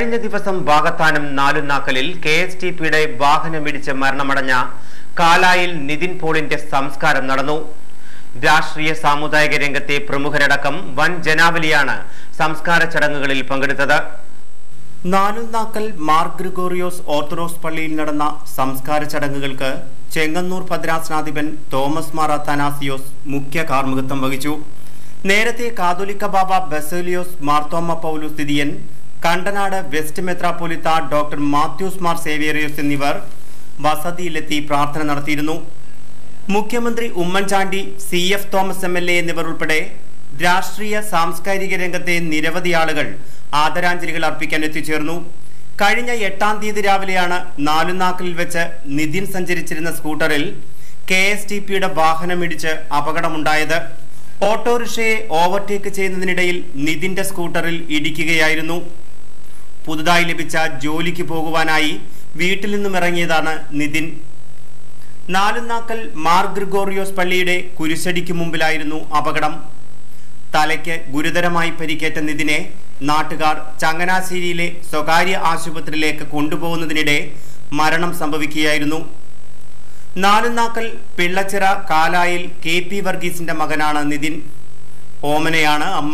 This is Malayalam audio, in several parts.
കഴിഞ്ഞ ദിവസം വാകത്താനം നാലുനാക്കലിൽ കെ എസ് ടി പിയുടെ വാഹനമിടിച്ച് മരണമടഞ്ഞ കാലായിൽ നിതിൻ പോളിന്റെ സംസ്കാരം നടന്നു രാഷ്ട്രീയ സാമുദായിക രംഗത്തെ പ്രമുഖരടക്കം വൻ ജനാവലിയാണ് സംസ്കാര ചടങ്ങുകളിൽ പങ്കെടുത്തത് നാലുനാക്കൽ മാർ ഗ്രിഗോറിയോസ് ഓർത്തഡോക്സ് പള്ളിയിൽ നടന്ന സംസ്കാര ചടങ്ങുകൾക്ക് ചെങ്ങന്നൂർ ഭദ്രാസനാധിപൻ തോമസ് മാർ അത്താനാസിയോസ് മുഖ്യ കാർമ്മികത്വം വഹിച്ചു നേരത്തെ കാതോലിക്ക ബാബ ബസേലിയോസ് മാർത്തോമ പൗലൂസ് സ്ഥിതിയൻ കണ്ടനാട് വെസ്റ്റ് മെത്രാപ്പൊലിത്ത ഡോക്ടർ മാത്യൂസ് മാർ സേവിയറിയോസ് എന്നിവർ വസതിയിലെത്തി പ്രാർത്ഥന നടത്തിയിരുന്നു മുഖ്യമന്ത്രി Oommen Chandy C F Thomas M L A എന്നിവർ ഉൾപ്പെടെ രാഷ്ട്രീയ സാംസ്കാരിക രംഗത്തെ നിരവധി ആളുകൾ ആദരാഞ്ജലികൾ അർപ്പിക്കാൻ എത്തിച്ചേർന്നു കഴിഞ്ഞ എട്ടാം തീയതി രാവിലെയാണ് നാലുനാക്കലിൽ വെച്ച് നിതിൻ സഞ്ചരിച്ചിരുന്ന സ്കൂട്ടറിൽ കെ എസ് ടി പിയുടെ വാഹനമിടിച്ച് അപകടമുണ്ടായത് ഓട്ടോറിക്ഷയെ ഓവർടേക്ക് ചെയ്യുന്നതിനിടയിൽ നിതിന്റെ സ്കൂട്ടറിൽ ഇടിക്കുകയായിരുന്നു പുതുതായി ലഭിച്ച ജോലിക്ക് പോകുവാനായി വീട്ടിൽ നിന്നും ഇറങ്ങിയതാണ് നിതിൻ നാലുനാക്കൽ മാർ ഗ്രിഗോറിയോസ് പള്ളിയുടെ കുരിശടിക്ക് മുമ്പിലായിരുന്നു അപകടം തലയ്ക്ക് ഗുരുതരമായി പരിക്കേറ്റ നിതിനെ നാട്ടുകാർ ചങ്ങനാശ്ശേരിയിലെ സ്വകാര്യ ആശുപത്രിയിലേക്ക് കൊണ്ടുപോകുന്നതിനിടെ മരണം സംഭവിക്കുകയായിരുന്നു നാലുനാക്കൽ പിള്ളച്ചിറ കാലായിൽ കെ പി വർഗീസിന്റെ മകനാണ് നിതിൻ ഓമനയാണ് അമ്മ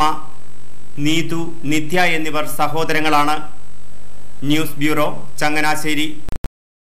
നീതു നിത്യ എന്നിവർ സഹോദരങ്ങളാണ് ന്യൂസ് ബ്യൂറോ ചങ്ങനാശ്ശേരി